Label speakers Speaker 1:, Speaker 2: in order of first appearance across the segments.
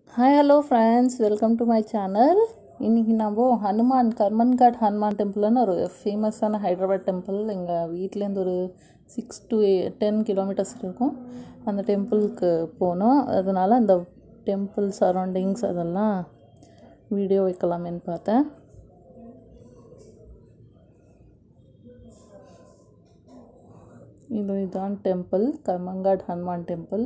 Speaker 1: hi hello friends welcome to my channel இன்றைக்கி நம்ம ஹனுமான் கர்மன்காட் ஹனுமான் டெம்பிள்னு ஒரு ஃபேமஸான ஹைதராபாத் டெம்பிள் எங்கள் வீட்டிலேருந்து ஒரு சிக்ஸ் டு டென் கிலோமீட்டர்ஸ் இருக்கும் அந்த டெம்பிளுக்கு போனோம் அதனால் அந்த டெம்பிள் சரௌண்டிங்ஸ் அதெல்லாம் வீடியோ வைக்கலாமேன்னு பார்த்தேன் இது இதுதான் temple Karmanghat Hanuman temple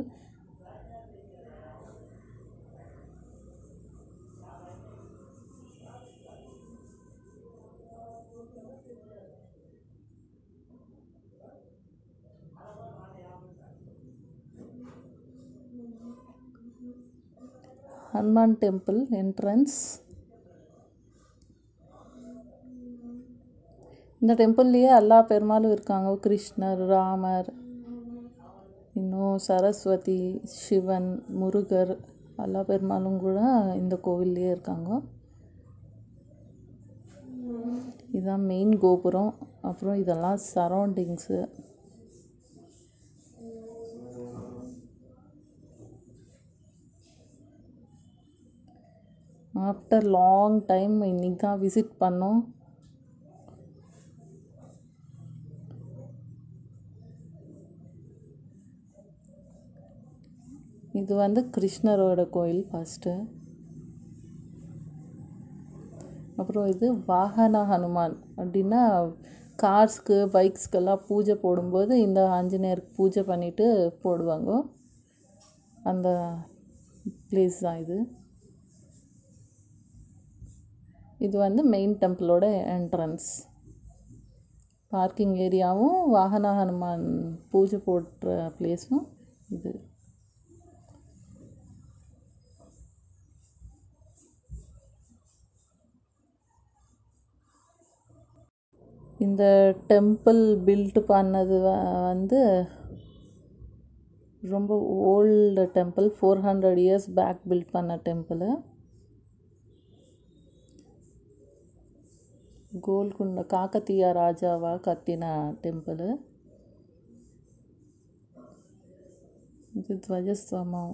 Speaker 1: Hanuman temple entrance இந்த டெம்பிள்லேயே எல்லா பெருமாளும் இருக்காங்க கிருஷ்ணர் ராமர் இன்னும் சரஸ்வதி சிவன் முருகர் எல்லா பெருமாளும் கூட இந்த கோவில்லையே இருக்காங்க இதுதான் மெயின் கோபுரம் அப்புறம் இதெல்லாம் சரௌண்டிங்ஸு ஆஃப்டர் லாங் டைம் இன்னைக்கு தான் விசிட் பண்ணோம் இது வந்து கிருஷ்ணரோட கோயில் ஃபஸ்ட்டு அப்புறம் இது வாகன ஹனுமான் அப்படின்னா கார்ஸ்க்கு பைக்ஸ்க்கெல்லாம் பூஜை போடும்போது இந்த ஆஞ்சநேயருக்கு பூஜை பண்ணிவிட்டு போடுவாங்க அந்த பிளேஸ் தான் இது இது வந்து மெயின் டெம்பிளோட என்ட்ரன்ஸ் பார்க்கிங் ஏரியாவும் வாகன ஹனுமான் பூஜை போடுற பிளேஸும் இது இந்த டெம்பிள் பில்ட் பண்ணது வந்து ரொம்ப old temple four hundred years back build பண்ண டெம்பிள் கோல்குண்ட காக்கத்தீய ராஜாவா கட்டின டெம்பிள் இது துவஜஸ்தம்பம்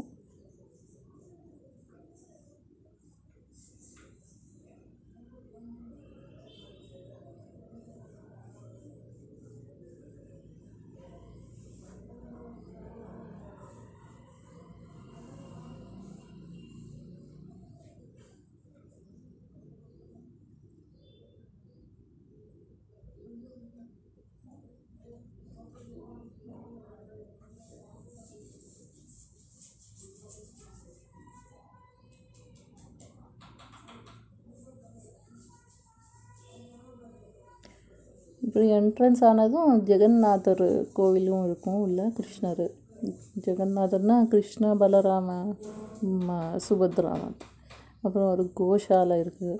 Speaker 1: இப்படி என்ட்ரன்ஸ் ஆனதும் ஜெகநாதர் கோவிலும் இருக்கும் உள்ள கிருஷ்ணர் ஜெகநாதர்னா கிருஷ்ண பலராம சுபத்ராமன் அப்புறம் ஒரு கோஷாலை இருக்குது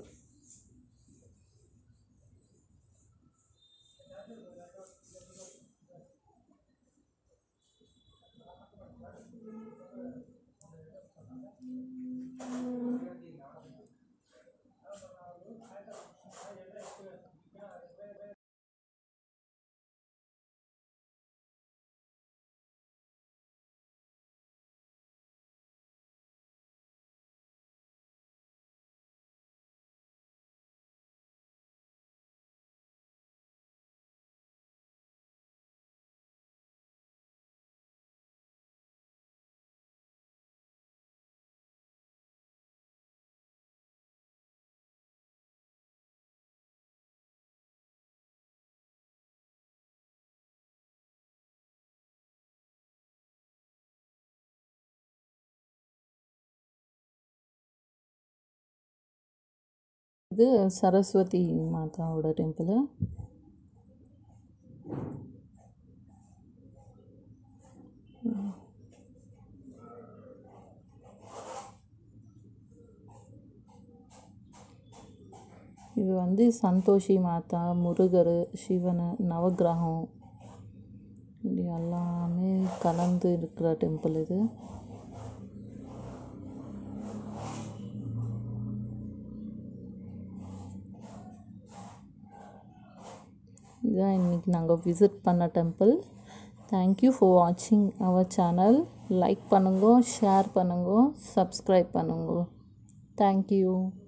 Speaker 1: இது சரஸ்வதி மாதாவோட டெம்பிள் இது வந்து சந்தோஷி மாதா முருகர் சிவன் நவகிரகம் இப்படி எல்லாமே கலந்து இருக்கிற டெம்பிள் இது இதுதான் இன்றைக்கி நாங்கள் விசிட் பண்ண டெம்பிள் தேங்க்யூ ஃபார் வாட்சிங் அவர் சேனல் லைக் பண்ணுங்க ஷேர் பண்ணுங்க சப்ஸ்கிரைப் பண்ணுங்க தேங்க்யூ